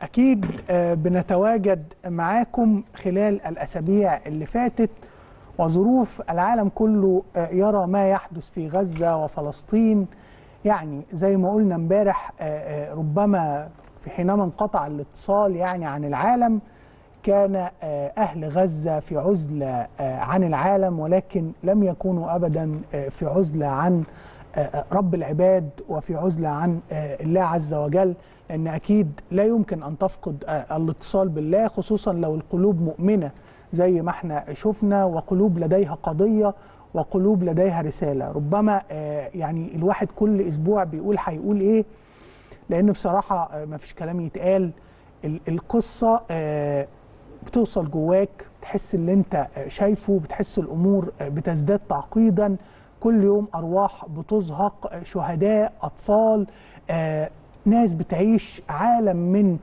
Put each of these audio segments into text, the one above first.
أكيد آه، بنتواجد معاكم خلال الأسابيع اللي فاتت وظروف العالم كله آه، يرى ما يحدث في غزة وفلسطين يعني زي ما قلنا امبارح آه، آه، ربما في حينما انقطع الاتصال يعني عن العالم كان آه، أهل غزة في عزلة آه، عن العالم ولكن لم يكونوا أبدا آه، في عزلة عن آه، رب العباد وفي عزلة عن آه، الله عز وجل لأن أكيد لا يمكن أن تفقد آه، الاتصال بالله خصوصا لو القلوب مؤمنة زي ما احنا شفنا وقلوب لديها قضية وقلوب لديها رسالة ربما آه، يعني الواحد كل أسبوع بيقول هيقول إيه لأن بصراحة آه، مفيش كلام يتقال ال- القصة آه، بتوصل جواك تحس اللي انت آه، شايفه بتحس الامور آه، بتزداد تعقيدا كل يوم ارواح بتزهق آه، شهداء اطفال آه، ناس بتعيش عالم من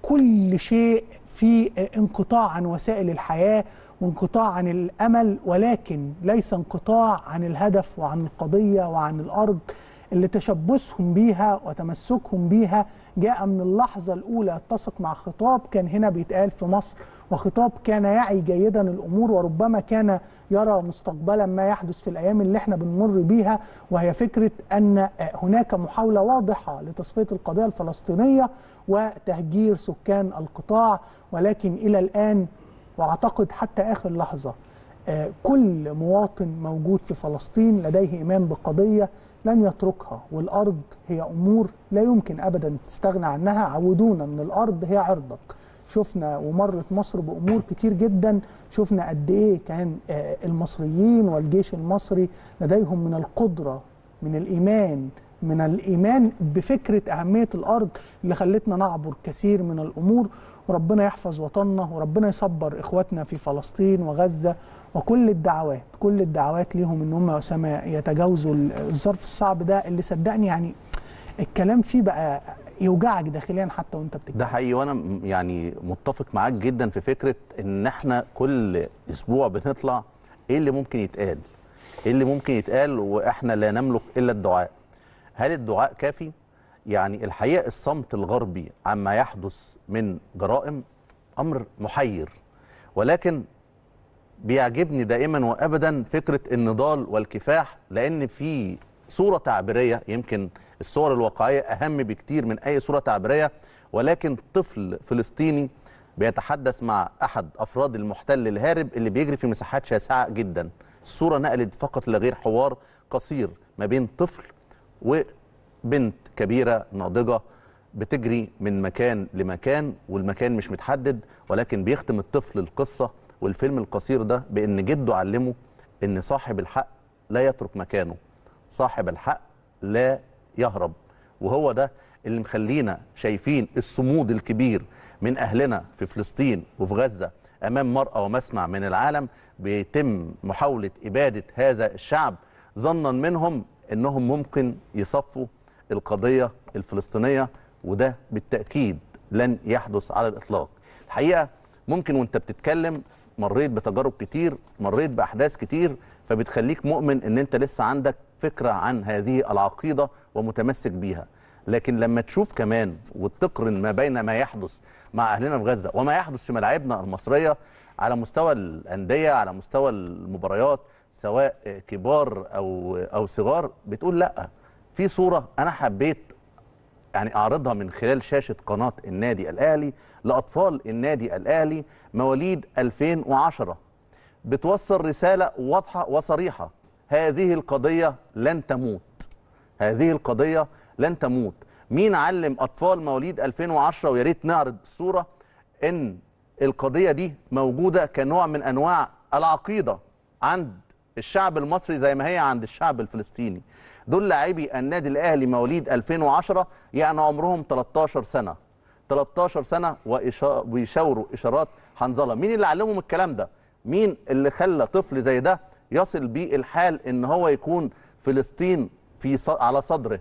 كل شيء في آه، انقطاع عن وسائل الحياه وانقطاع عن الامل ولكن ليس انقطاع عن الهدف وعن القضيه وعن الارض اللي تشبثهم بيها وتمسكهم بيها جاء من اللحظة الأولى اتسق مع خطاب كان هنا بيتقال في مصر وخطاب كان يعي جيدا الأمور وربما كان يرى مستقبلا ما يحدث في الأيام اللي احنا بنمر بيها وهي فكرة أن هناك محاولة واضحة لتصفية القضية الفلسطينية وتهجير سكان القطاع ولكن إلى الآن واعتقد حتى اخر لحظه آه، كل مواطن موجود في فلسطين لديه ايمان بقضيه لن يتركها والارض هي امور لا يمكن ابدا تستغنى عنها عودونا من الارض هي عرضك شفنا ومرت مصر بامور كتير جدا شفنا قد ايه كان آه، المصريين والجيش المصري لديهم من القدره من الايمان من الايمان بفكره اهميه الارض اللي خلتنا نعبر كثير من الامور وربنا يحفظ وطننا وربنا يصبر اخواتنا في فلسطين وغزه وكل الدعوات كل الدعوات ليهم ان هم يا اسامه يتجاوزوا الظرف الصعب ده اللي صدقني يعني الكلام فيه بقى يوجعك داخليا حتى وانت بتتكلم ده حقيقي وانا م- يعني متفق معاك جدا في فكره ان احنا كل اسبوع بنطلع ايه اللي ممكن يتقال ايه اللي ممكن يتقال واحنا لا نملك الا الدعاء هل الدعاء كافي يعني الحقيقه الصمت الغربي عما يحدث من جرائم امر محير ولكن بيعجبني دائما وابدا فكره النضال والكفاح لان في صوره تعبيريه يمكن الصور الواقعيه اهم بكتير من اي صوره تعبيريه ولكن طفل فلسطيني بيتحدث مع احد افراد المحتل الهارب اللي بيجري في مساحات شاسعه جدا الصوره نقلت فقط لا غير حوار قصير ما بين طفل وبنت كبيره ناضجه بتجري من مكان لمكان والمكان مش متحدد ولكن بيختم الطفل القصه والفيلم القصير ده بان جده علمه ان صاحب الحق لا يترك مكانه صاحب الحق لا يهرب وهو ده اللي مخلينا شايفين الصمود الكبير من اهلنا في فلسطين وفي غزه امام مرأى ومسمع من العالم بيتم محاوله اباده هذا الشعب ظنا منهم انهم ممكن يصفوا القضيه الفلسطينيه وده بالتاكيد لن يحدث على الاطلاق الحقيقه ممكن وانت بتتكلم مريت بتجارب كتير مريت باحداث كتير فبتخليك مؤمن ان انت لسه عندك فكره عن هذه العقيده ومتمسك بيها لكن لما تشوف كمان وتقرن ما بين ما يحدث مع اهلنا في غزه وما يحدث في ملاعبنا المصريه على مستوى الانديه على مستوى المباريات سواء كبار او او صغار بتقول لا في صوره انا حبيت يعني اعرضها من خلال شاشه قناه النادي الاهلي لاطفال النادي الاهلي مواليد 2010 بتوصل رساله واضحه وصريحه هذه القضيه لن تموت هذه القضيه لن تموت مين علم اطفال مواليد 2010 ويا ريت نعرض الصوره ان القضيه دي موجوده كنوع من انواع العقيده عند الشعب المصري زي ما هي عند الشعب الفلسطيني دول لاعبي النادي الاهلي مواليد 2010 يعني عمرهم 13 سنه 13 سنه وإشا- ويشاوروا اشارات حنظله مين اللي علمهم الكلام ده مين اللي خلى طفل زي ده يصل بيه الحال ان هو يكون فلسطين في ص- على صدره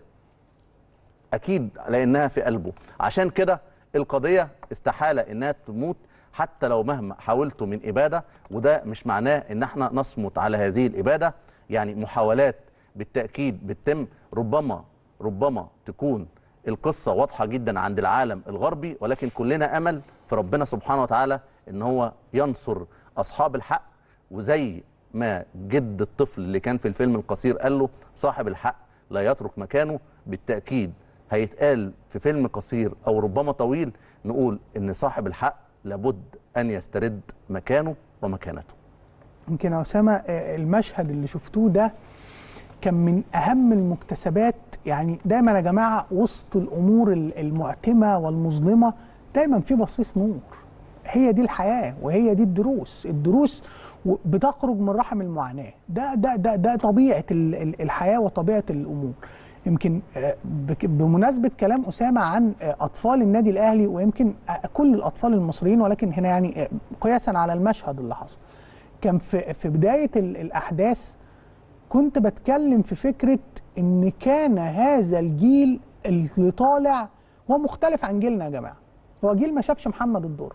اكيد لانها في قلبه عشان كده القضيه استحاله انها تموت حتى لو مهما حاولتوا من اباده وده مش معناه ان احنا نصمت على هذه الاباده يعني محاولات بالتاكيد بتتم ربما ربما تكون القصه واضحه جدا عند العالم الغربي ولكن كلنا امل في ربنا سبحانه وتعالى ان هو ينصر اصحاب الحق وزي ما جد الطفل اللي كان في الفيلم القصير قال له صاحب الحق لا يترك مكانه بالتاكيد هيتقال في فيلم قصير او ربما طويل نقول ان صاحب الحق لابد ان يسترد مكانه ومكانته يمكن يا اسامه آه، المشهد اللي شفتوه ده كان من اهم المكتسبات يعني دايما يا جماعه وسط الامور ال- المعتمه والمظلمه دايما في بصيص نور هي دي الحياه وهي دي الدروس الدروس و- بتخرج من رحم المعاناه ده ده ده ده طبيعه ال- ال- الحياه وطبيعه الامور يمكن آه، بك- بمناسبه كلام اسامه عن آه، اطفال النادي الاهلي ويمكن آه، كل الاطفال المصريين ولكن هنا يعني آه، قياسا على المشهد اللي حصل كان في في بدايه ال- الاحداث كنت بتكلم في فكره ان كان هذا الجيل اللي طالع هو مختلف عن جيلنا يا جماعه هو جيل ما شافش محمد الدور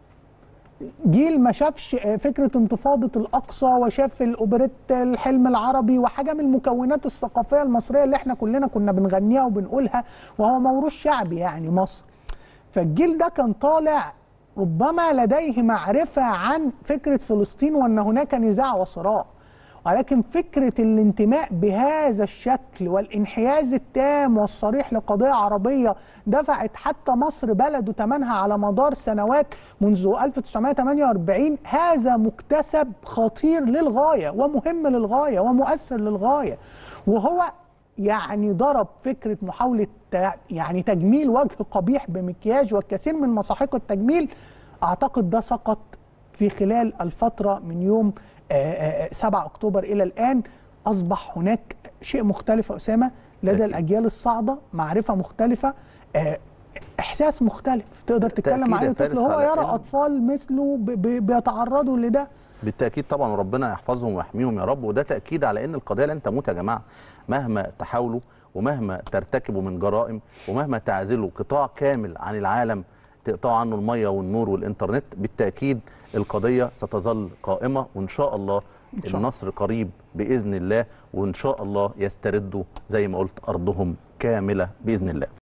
جيل ما شافش آه، فكره انتفاضه الاقصى وشاف الاوبريت الحلم العربي وحاجه من المكونات الثقافيه المصريه اللي احنا كلنا كنا بنغنيها وبنقولها وهو موروث شعبي يعني مصر فالجيل ده كان طالع ربما لديه معرفه عن فكره فلسطين وان هناك نزاع وصراع ولكن فكره الانتماء بهذا الشكل والانحياز التام والصريح لقضيه عربيه دفعت حتى مصر بلده ثمنها على مدار سنوات منذ 1948 هذا مكتسب خطير للغايه ومهم للغايه ومؤثر للغايه وهو يعني ضرب فكره محاوله ت- يعني تجميل وجه قبيح بمكياج والكثير من مساحيق التجميل اعتقد ده سقط في خلال الفتره من يوم آه، آه، آه، 7 اكتوبر الى الان اصبح هناك شيء مختلف يا اسامه لدى أكيد. الاجيال الصاعده معرفه مختلفه آه، احساس مختلف تقدر تتكلم بالتأكيد عن يا اي طفل فارس هو على يرى إن- اطفال مثله ب- ب- بيتعرضوا لده بالتاكيد طبعا وربنا يحفظهم ويحميهم يا رب وده تاكيد على ان القضيه لن تموت يا جماعه مهما تحاولوا ومهما ترتكبوا من جرائم ومهما تعزلوا قطاع كامل عن العالم تقطعوا عنه الميه والنور والانترنت بالتاكيد القضيه ستظل قائمه وان شاء الله إن شاء الله. النصر قريب باذن الله وان شاء الله يستردوا زي ما قلت ارضهم كامله باذن الله